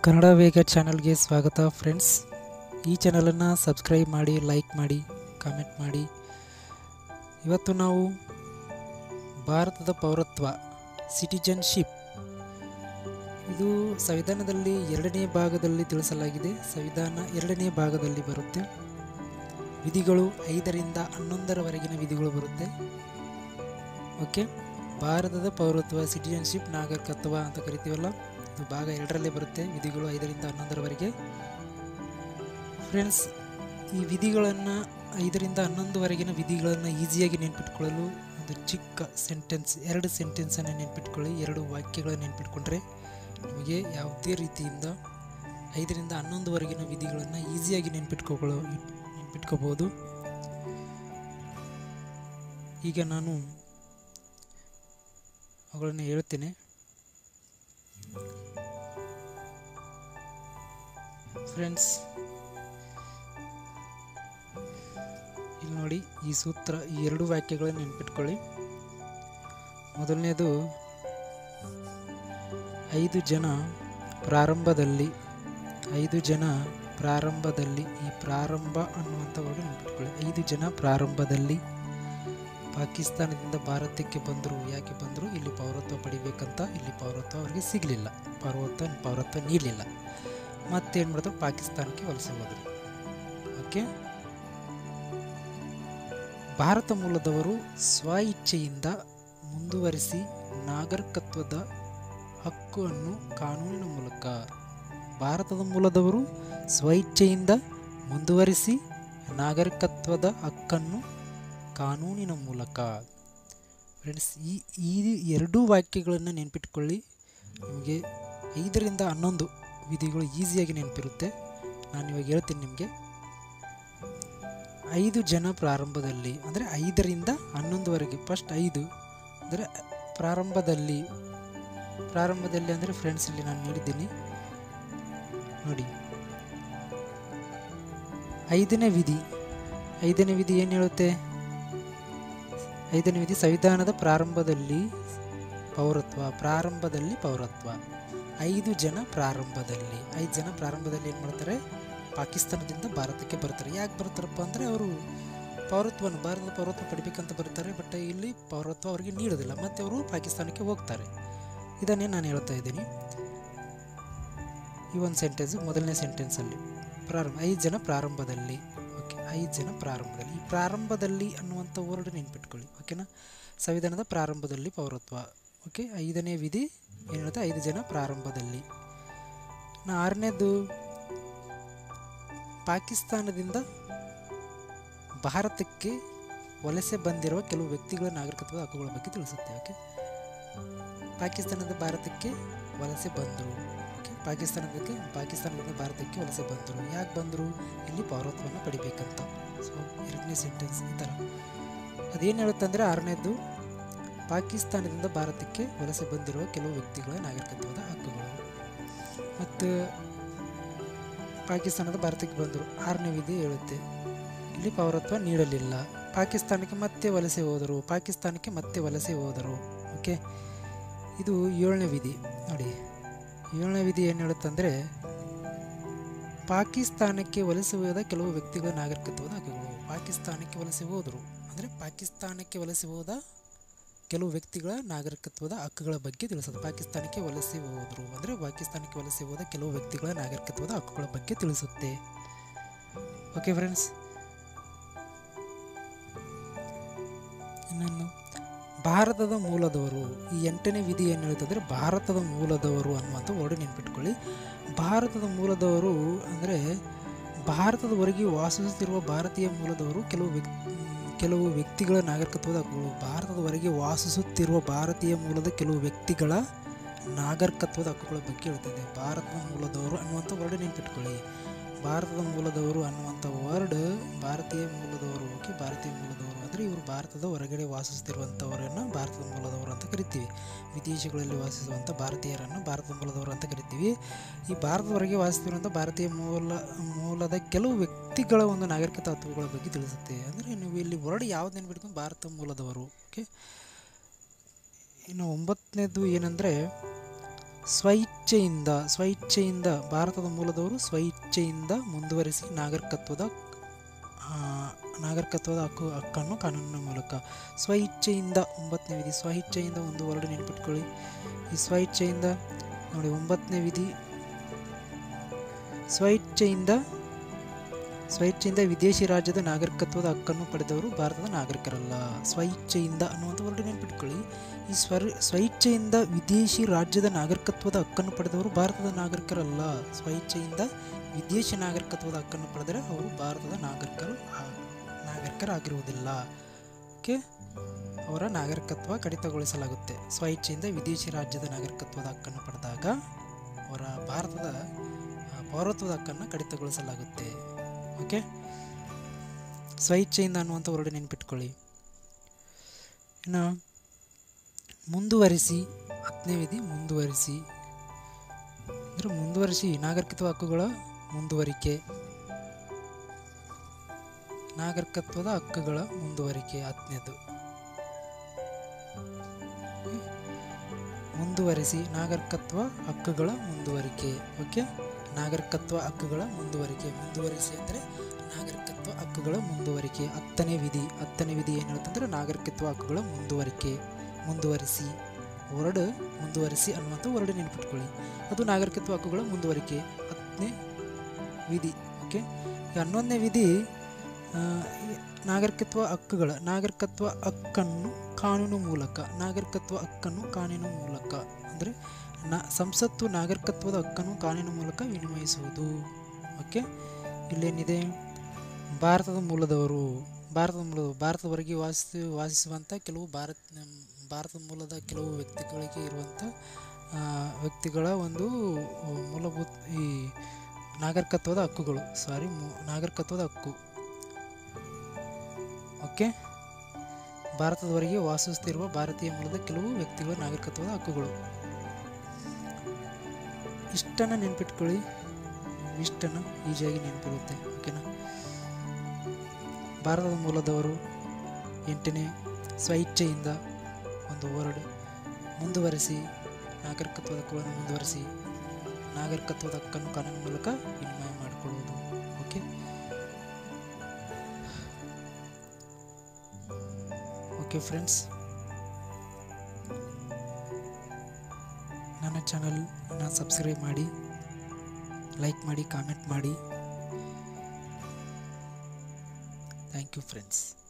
ಕನ್ನಡ ವೇಗ ಚಾನಲ್ಗೆ ಸ್ವಾಗತ ಫ್ರೆಂಡ್ಸ್ ಈ ಚಾನಲನ್ನು ಸಬ್ಸ್ಕ್ರೈಬ್ ಮಾಡಿ ಲೈಕ್ ಮಾಡಿ ಕಾಮೆಂಟ್ ಮಾಡಿ ಇವತ್ತು ನಾವು ಭಾರತದ ಪೌರತ್ವ ಸಿಟಿಜನ್ಶಿಪ್ ಇದು ಸಂವಿಧಾನದಲ್ಲಿ ಎರಡನೇ ಭಾಗದಲ್ಲಿ ತಿಳಿಸಲಾಗಿದೆ ಸಂವಿಧಾನ ಎರಡನೇ ಭಾಗದಲ್ಲಿ ಬರುತ್ತೆ ವಿಧಿಗಳು ಐದರಿಂದ ಹನ್ನೊಂದರವರೆಗಿನ ವಿಧಿಗಳು ಬರುತ್ತೆ ಓಕೆ ಭಾರತದ ಪೌರತ್ವ ಸಿಟಿಜನ್ಶಿಪ್ ನಾಗರಿಕತ್ವ ಅಂತ ಕರಿತೀವಲ್ಲ ಇದು ಭಾಗ ಎರಡರಲ್ಲೇ ಬರುತ್ತೆ ವಿಧಿಗಳು ಐದರಿಂದ ಹನ್ನೊಂದರವರೆಗೆ ಫ್ರೆಂಡ್ಸ್ ಈ ವಿಧಿಗಳನ್ನು ಐದರಿಂದ ಹನ್ನೊಂದುವರೆಗಿನ ವಿಧಿಗಳನ್ನು ಈಸಿಯಾಗಿ ನೆನ್ಪಿಟ್ಕೊಳ್ಳಲು ಒಂದು ಚಿಕ್ಕ ಸೆಂಟೆನ್ಸ್ ಎರಡು ಸೆಂಟೆನ್ಸನ್ನು ನೆನ್ಪಿಟ್ಕೊಳ್ಳಿ ಎರಡು ವಾಕ್ಯಗಳನ್ನು ನೆನ್ಪಿಟ್ಕೊಂಡ್ರೆ ನಿಮಗೆ ಯಾವುದೇ ರೀತಿಯಿಂದ ಐದರಿಂದ ಹನ್ನೊಂದುವರೆಗಿನ ವಿಧಿಗಳನ್ನು ಈಸಿಯಾಗಿ ನೆನ್ಪಿಟ್ಕೊಳ್ಳೋ ನೆನ್ಪಿಟ್ಕೋಬೋದು ಈಗ ನಾನು ಅವುಗಳನ್ನು ಹೇಳ್ತೇನೆ ಫ್ರೆಂಡ್ಸ್ ಇಲ್ಲಿ ನೋಡಿ ಈ ಸೂತ್ರ ಈ ಎರಡು ವಾಕ್ಯಗಳನ್ನು ನೆನ್ಪಿಟ್ಕೊಳ್ಳಿ ಮೊದಲನೇದು ಐದು ಜನ ಪ್ರಾರಂಭದಲ್ಲಿ ಐದು ಜನ ಪ್ರಾರಂಭದಲ್ಲಿ ಈ ಪ್ರಾರಂಭ ಅನ್ನುವಂಥ ವರ್ಡ್ ನೆನ್ಪಿಟ್ಕೊಳ್ಳಿ ಐದು ಜನ ಪ್ರಾರಂಭದಲ್ಲಿ ಪಾಕಿಸ್ತಾನದಿಂದ ಭಾರತಕ್ಕೆ ಬಂದರು ಯಾಕೆ ಬಂದರು ಇಲ್ಲಿ ಪೌರತ್ವ ಪಡಿಬೇಕಂತ ಇಲ್ಲಿ ಪೌರತ್ವ ಅವರಿಗೆ ಸಿಗಲಿಲ್ಲ ಪೌರತ್ವ ಪೌರತ್ವ ನೀಡಲಿಲ್ಲ ಮತ್ತೇನು ಮಾಡಿದ್ರು ಪಾಕಿಸ್ತಾನಕ್ಕೆ ವಲಸೆ ಹೋದರು ಓಕೆ ಭಾರತ ಮೂಲದವರು ಸ್ವ ಇಚ್ಛೆಯಿಂದ ಮುಂದುವರಿಸಿ ನಾಗರಿಕತ್ವದ ಹಕ್ಕನ್ನು ಕಾನೂನಿನ ಮೂಲಕ ಭಾರತದ ಮೂಲದವರು ಸ್ವ ಇಚ್ಛೆಯಿಂದ ಮುಂದುವರಿಸಿ ನಾಗರಿಕತ್ವದ ಹಕ್ಕನ್ನು ಕಾನೂನಿನ ಮೂಲಕ ಫ್ರೆಂಡ್ಸ್ ಈ ಈ ಎರಡೂ ವಾಕ್ಯಗಳನ್ನು ನೆನ್ಪಿಟ್ಕೊಳ್ಳಿ ನಿಮಗೆ ಐದರಿಂದ ಹನ್ನೊಂದು ವಿಧಿಗಳು ಈಸಿಯಾಗಿ ನೆನಪಿರುತ್ತೆ ನಾನು ಇವಾಗ ಹೇಳ್ತೀನಿ ನಿಮಗೆ ಐದು ಜನ ಪ್ರಾರಂಭದಲ್ಲಿ ಅಂದರೆ ಐದರಿಂದ ಹನ್ನೊಂದುವರೆಗೆ ಫಸ್ಟ್ ಐದು ಅಂದರೆ ಪ್ರಾರಂಭದಲ್ಲಿ ಪ್ರಾರಂಭದಲ್ಲಿ ಅಂದರೆ ಫ್ರೆಂಡ್ಸ್ ಇಲ್ಲಿ ನಾನು ನೀಡಿದ್ದೀನಿ ನೋಡಿ ಐದನೇ ವಿಧಿ ಐದನೇ ವಿಧಿ ಏನು ಹೇಳುತ್ತೆ ಐದನೇ ವಿಧಿ ಸಂವಿಧಾನದ ಪ್ರಾರಂಭದಲ್ಲಿ ಪೌರತ್ವ ಪ್ರಾರಂಭದಲ್ಲಿ ಪೌರತ್ವ ಐದು ಜನ ಪ್ರಾರಂಭದಲ್ಲಿ ಐದು ಜನ ಪ್ರಾರಂಭದಲ್ಲಿ ಏನು ಮಾಡ್ತಾರೆ ಪಾಕಿಸ್ತಾನದಿಂದ ಭಾರತಕ್ಕೆ ಬರ್ತಾರೆ ಯಾಕೆ ಬರ್ತಾರಪ್ಪ ಅಂದರೆ ಅವರು ಪೌರತ್ವವನ್ನು ಭಾರತದ ಪೌರತ್ವ ಪಡಿಬೇಕಂತ ಬರ್ತಾರೆ ಬಟ್ ಇಲ್ಲಿ ಪೌರತ್ವ ಅವರಿಗೆ ನೀಡೋದಿಲ್ಲ ಮತ್ತು ಅವರು ಪಾಕಿಸ್ತಾನಕ್ಕೆ ಹೋಗ್ತಾರೆ ಇದನ್ನೇ ನಾನು ಹೇಳ್ತಾ ಇದ್ದೀನಿ ಈ ಒಂದು ಸೆಂಟೆನ್ಸ್ ಮೊದಲನೇ ಸೆಂಟೆನ್ಸಲ್ಲಿ ಪ್ರಾರಂಭ ಐದು ಜನ ಪ್ರಾರಂಭದಲ್ಲಿ ಓಕೆ ಐದು ಜನ ಪ್ರಾರಂಭದಲ್ಲಿ ಈ ಪ್ರಾರಂಭದಲ್ಲಿ ಅನ್ನುವಂಥ ವರ್ಡ್ ನೆನ್ಪಿಟ್ಕೊಳ್ಳಿ ಓಕೆನಾ ಸಂವಿಧಾನದ ಪ್ರಾರಂಭದಲ್ಲಿ ಪೌರತ್ವ ಓಕೆ ಐದನೇ ವಿಧಿ ಏನು ಹೇಳುತ್ತೆ ಐದು ಜನ ಪ್ರಾರಂಭದಲ್ಲಿ ನಾ ಆರನೇದು ಪಾಕಿಸ್ತಾನದಿಂದ ಭಾರತಕ್ಕೆ ವಲಸೆ ಬಂದಿರುವ ಕೆಲವು ವ್ಯಕ್ತಿಗಳ ನಾಗರಿಕತ್ವದ ಹಕ್ಕುಗಳ ಬಗ್ಗೆ ತಿಳಿಸುತ್ತೆ ಓಕೆ ಪಾಕಿಸ್ತಾನದ ಭಾರತಕ್ಕೆ ವಲಸೆ ಬಂದರು ಓಕೆ ಪಾಕಿಸ್ತಾನದಕ್ಕೆ ಪಾಕಿಸ್ತಾನದಿಂದ ಭಾರತಕ್ಕೆ ವಲಸೆ ಬಂದರು ಯಾಕೆ ಬಂದರು ಇಲ್ಲಿ ಪೌರತ್ವವನ್ನು ಪಡಿಬೇಕಂತ ಸೊ ಎರಡನೇ ಸೆಂಟೆನ್ಸ್ ಈ ಥರ ಅದೇನು ಹೇಳುತ್ತಂದರೆ ಆರನೇದು ಪಾಕಿಸ್ತಾನದಿಂದ ಭಾರತಕ್ಕೆ ವಲಸೆ ಬಂದಿರುವ ಕೆಲವು ವ್ಯಕ್ತಿಗಳ ನಾಗರಿಕತ್ವದ ಹಕ್ಕುಗಳು ಮತ್ತು ಪಾಕಿಸ್ತಾನದ ಭಾರತಕ್ಕೆ ಬಂದರು ಆರನೇ ವಿಧಿ ಹೇಳುತ್ತೆ ಇಲ್ಲಿ ಪೌರತ್ವ ನೀಡಲಿಲ್ಲ ಪಾಕಿಸ್ತಾನಕ್ಕೆ ಮತ್ತೆ ವಲಸೆ ಹೋದರು ಪಾಕಿಸ್ತಾನಕ್ಕೆ ಮತ್ತೆ ವಲಸೆ ಹೋದರು ಓಕೆ ಇದು ಏಳನೇ ವಿಧಿ ನೋಡಿ ಏಳನೇ ವಿಧಿ ಏನು ಹೇಳುತ್ತಂದರೆ ಪಾಕಿಸ್ತಾನಕ್ಕೆ ವಲಸೆ ಹೋದ ಕೆಲವು ವ್ಯಕ್ತಿಗಳ ನಾಗರಿಕತ್ವದ ಹಕ್ಕುಗಳು ಪಾಕಿಸ್ತಾನಕ್ಕೆ ವಲಸೆ ಹೋದರು ಅಂದರೆ ಪಾಕಿಸ್ತಾನಕ್ಕೆ ವಲಸೆ ಹೋದ ಕೆಲವು ವ್ಯಕ್ತಿಗಳ ನಾಗರಿಕತ್ವದ ಹಕ್ಕುಗಳ ಬಗ್ಗೆ ತಿಳಿಸುತ್ತೆ ಪಾಕಿಸ್ತಾನಕ್ಕೆ ವಲಸೆ ಹೋದರು ಅಂದರೆ ಪಾಕಿಸ್ತಾನಕ್ಕೆ ವಲಸೆ ಹೋದ ಕೆಲವು ವ್ಯಕ್ತಿಗಳ ನಾಗರಿಕತ್ವದ ಹಕ್ಕುಗಳ ಬಗ್ಗೆ ತಿಳಿಸುತ್ತೆ ಓಕೆ ಫ್ರೆಂಡ್ಸ್ ಇನ್ನೊಂದು ಭಾರತದ ಮೂಲದವರು ಈ ಎಂಟನೇ ವಿಧಿ ಏನು ಹೇಳುತ್ತಂದರೆ ಭಾರತದ ಮೂಲದವರು ಅನ್ನುವಂಥ ವರ್ಡ್ ನೆನ್ಪಿಟ್ಕೊಳ್ಳಿ ಭಾರತದ ಮೂಲದವರು ಅಂದರೆ ಭಾರತದವರೆಗೆ ವಾಸಿಸುತ್ತಿರುವ ಭಾರತೀಯ ಮೂಲದವರು ಕೆಲವು ವ್ಯಕ್ತಿ ಕೆಲವು ವ್ಯಕ್ತಿಗಳ ನಾಗರಿಕತ್ವದ ಹಕ್ಕುಗಳು ಭಾರತದವರೆಗೆ ವಾಸಿಸುತ್ತಿರುವ ಭಾರತೀಯ ಮೂಲದ ಕೆಲವು ವ್ಯಕ್ತಿಗಳ ನಾಗರಿಕತ್ವದ ಹಕ್ಕುಗಳ ಬಗ್ಗೆ ಹೇಳ್ತದೆ ಭಾರತದ ಮೂಲದವರು ಅನ್ನುವಂಥ ವರ್ಡ್ ನೆನ್ಪಿಟ್ಕೊಳ್ಳಿ ಭಾರತದ ಮೂಲದವರು ಅನ್ನುವಂಥ ವರ್ಡ್ ಭಾರತೀಯ ಮೂಲದವರು ಓಕೆ ಭಾರತೀಯ ಮೂಲದವರು ಅಂದರೆ ಇವರು ಭಾರತದ ಹೊರಗಡೆ ವಾಸಿಸುತ್ತಿರುವಂಥವರನ್ನು ಭಾರತದ ಮೂಲದವರು ಅಂತ ಕರಿತೀವಿ ವಿದೇಶಗಳಲ್ಲಿ ವಾಸಿಸುವಂಥ ಭಾರತೀಯರನ್ನು ಭಾರತದ ಮೂಲದವರು ಅಂತ ಕರಿತೀವಿ ಈ ಭಾರತದ ಹೊರಗೆ ವಾಸಿಸುತ್ತಿರುವಂಥ ಭಾರತೀಯ ಮೂಲ ಮೂಲದ ಕೆಲವು ವ್ಯಕ್ತಿಗಳ ಒಂದು ನಾಗರಿಕತಾ ಹಕ್ಕುಗಳ ಬಗ್ಗೆ ತಿಳಿಸುತ್ತೆ ಅಂದರೆ ನೀವು ಇಲ್ಲಿ ವರ್ಡ್ ಯಾವ್ದು ನೆನ್ಬಿಡ್ಕೊಂಡು ಭಾರತ ಮೂಲದವರು ಓಕೆ ಇನ್ನು ಒಂಬತ್ತನೇದು ಏನಂದರೆ ಸ್ವಇಚ್ಛೆಯಿಂದ ಸ್ವಇಚ್ಛೆಯಿಂದ ಭಾರತದ ಮೂಲದವರು ಸ್ವಇಚ್ಛೆಯಿಂದ ಮುಂದುವರಿಸಿ ನಾಗರಿಕತ್ವದ ಆ, ನಾಗರಿಕತ್ವದ ಹಕ್ಕು ಹಕ್ಕನ್ನು ಕಾನೂನಿನ ಮೂಲಕ ಸ್ವಇಚ್ಛೆಯಿಂದ ಒಂಬತ್ತನೇ ವಿಧಿ ಸ್ವಇಚ್ಛೆಯಿಂದ ಒಂದು ವರ್ಡ್ ನೆನ್ಪಿಟ್ಕೊಳ್ಳಿ ಈ ಸ್ವಇಚ್ಛೆಯಿಂದ ನೋಡಿ ಒಂಬತ್ತನೇ ವಿಧಿ ಸ್ವಇಚ್ಛೆಯಿಂದ ಸ್ವಇಚ್ಛೆಯಿಂದ ವಿದೇಶಿ ರಾಜ್ಯದ ನಾಗರಿಕತ್ವದ ಹಕ್ಕನ್ನು ಪಡೆದವರು ಭಾರತದ ನಾಗರಿಕರಲ್ಲ ಸ್ವಇಚ್ಛೆಯಿಂದ ಅನ್ನುವಂಥ ವರ್ಡ್ ನೆನ್ಪಿಟ್ಕೊಳ್ಳಿ ಈ ಸ್ವರ್ ಸ್ವಇಚ್ಛೆಯಿಂದ ವಿದೇಶಿ ರಾಜ್ಯದ ನಾಗರಿಕತ್ವದ ಹಕ್ಕನ್ನು ಪಡೆದವರು ಭಾರತದ ನಾಗರಿಕರಲ್ಲ ಸ್ವಇಚ್ಛೆಯಿಂದ ವಿದೇಶಿ ನಾಗರಿಕತ್ವದ ಹಕ್ಕನ್ನು ಪಡೆದರೆ ಅವರು ಭಾರತದ ನಾಗರಿಕರು ಆ- ನಾಗರಿಕರಾಗಿರುವುದಿಲ್ಲ ಓಕೆ ಅವರ ನಾಗರಿಕತ್ವ ಕಡಿತಗೊಳಿಸಲಾಗುತ್ತೆ ಸ್ವಇಚ್ಛೆಯಿಂದ ವಿದೇಶಿ ರಾಜ್ಯದ ನಾಗರಿಕತ್ವದ ಹಕ್ಕನ್ನು ಪಡೆದಾಗ ಅವರ ಭಾರತದ ಆ, ಪೌರತ್ವದ ಹಕ್ಕನ್ನು ಕಡಿತಗೊಳಿಸಲಾಗುತ್ತೆ ಓಕೆ ಸ್ವಇಚ್ಛೆಯಿಂದ ಅನ್ನುವಂಥ ವರ್ಡ್ ನೆನ್ಪಿಟ್ಕೊಳ್ಳಿ ಇನ್ನು ಮುಂದುವರಿಸಿ ಹತ್ತನೇ ವಿಧಿ ಮುಂದುವರಿಸಿ ಅಂದರೆ ಮುಂದುವರಿಸಿ ನಾಗರಿಕತ್ವ ಹಕ್ಕುಗಳ ಮುಂದುವರಿಕೆ ನಾಗರಿಕತ್ವದ ಹಕ್ಕುಗಳ ಮುಂದುವರಿಕೆ ಹತ್ತನೇದು ಮುಂದುವರಿಸಿ ನಾಗರಿಕತ್ವ ಹಕ್ಕುಗಳ ಮುಂದುವರಿಕೆ ಓಕೆ ನಾಗರಿಕತ್ವ ಹಕ್ಕುಗಳ ಮುಂದುವರಿಕೆ ಮುಂದುವರಿಸಿ ಅಂದರೆ ನಾಗರಿಕತ್ವ ಹಕ್ಕುಗಳ ಮುಂದುವರಿಕೆ ಹತ್ತನೇ ವಿಧಿ ಹತ್ತನೇ ವಿಧಿ ಏನು ಹೇಳ್ತಂದ್ರೆ ನಾಗರಿಕತ್ವ ಹಕ್ಕುಗಳ ಮುಂದುವರಿಕೆ ಮುಂದುವರಿಸಿ ವರ್ಡ್ ಮುಂದುವರಿಸಿ ಅನ್ನುವಂಥ ವರ್ಡ್ ನೆನ್ಪಿಟ್ಕೊಳ್ಳಿ ಅದು ನಾಗರಿಕತ್ವ ಹಕ್ಕುಗಳ ಮುಂದುವರಿಕೆ ಹತ್ತನೇ ವಿಧಿ ಓಕೆ ಈ ಹನ್ನೊಂದನೇ ವಿಧಿ ಆ, ಈ ನಾಗರಿಕತ್ವ ಹಕ್ಕುಗಳ ನಾಗರಿಕತ್ವ ಹಕ್ಕನ್ನು ಕಾನೂನು ಮೂಲಕ ನಾಗರಿಕತ್ವ ಹಕ್ಕನ್ನು ಕಾನೂನು ಮೂಲಕ ಅಂದರೆ ನ ಸಂಸತ್ತು ನಾಗರಿಕತ್ವದ ಹಕ್ಕನ್ನು ಕಾನೂನು ಮೂಲಕ ವಿನಿಮಯಿಸುವುದು ಓಕೆ ಇಲ್ಲೇನಿದೆ ಭಾರತದ ಮೂಲದವರು ಭಾರತದ ಮೂಲದ ಭಾರತದ ಹೊರಗೆ ವಾಸಿಸಿ ವಾಸಿಸುವಂಥ ಕೆಲವು ಭಾರತ ಭಾರತದ ಮೂಲದ ಕೆಲವು ವ್ಯಕ್ತಿಗಳಿಗೆ ಇರುವಂಥ ಆ, ವ್ಯಕ್ತಿಗಳ ಒಂದು ಮೂಲಭೂತ ಈ ನಾಗರಿಕತ್ವದ ಹಕ್ಕುಗಳು ಸಾರಿ ನಾಗರಿಕತ್ವದ ಹಕ್ಕು ಓಕೆ ಭಾರತದವರೆಗೆ ವಾಸಿಸುತ್ತಿರುವ ಭಾರತೀಯ ಮೂಲದ ಕೆಲವು ವ್ಯಕ್ತಿಗಳ ನಾಗರಿಕತ್ವದ ಹಕ್ಕುಗಳು ಇಷ್ಟನ್ನು ನೆನ್ಪಿಟ್ಕೊಳ್ಳಿ ಇಷ್ಟನ್ನು ಈಸಿಯಾಗಿ ನೆನಪಿರುತ್ತೆ ಓಕೆನಾ ಭಾರತದ ಮೂಲದವರು ಎಂಟನೇ ಸ್ವಇಚ್ಛೆಯಿಂದ ಒಂದು ವರ್ಡ್ ಮುಂದುವರಿಸಿ ನಾಗರಿಕತ್ವದ ಹಕ್ಕುಗಳನ್ನು ಮುಂದುವರಿಸಿ ನಾಗರಿಕತ್ವದ ಹಕ್ಕನ್ನು ಕಾನೂನು ಮೂಲಕ ವಿನಿಮಯ ಮಾಡಿಕೊಳ್ಳುವುದು ಓಕೆ ಓಕೆ ಫ್ರೆಂಡ್ಸ್ ನನ್ನ ಚಾನಲ್ನ ಸಬ್ಸ್ಕ್ರೈಬ್ ಮಾಡಿ ಲೈಕ್ ಮಾಡಿ ಕಾಮೆಂಟ್ ಮಾಡಿ ಥ್ಯಾಂಕ್ ಯು ಫ್ರೆಂಡ್ಸ್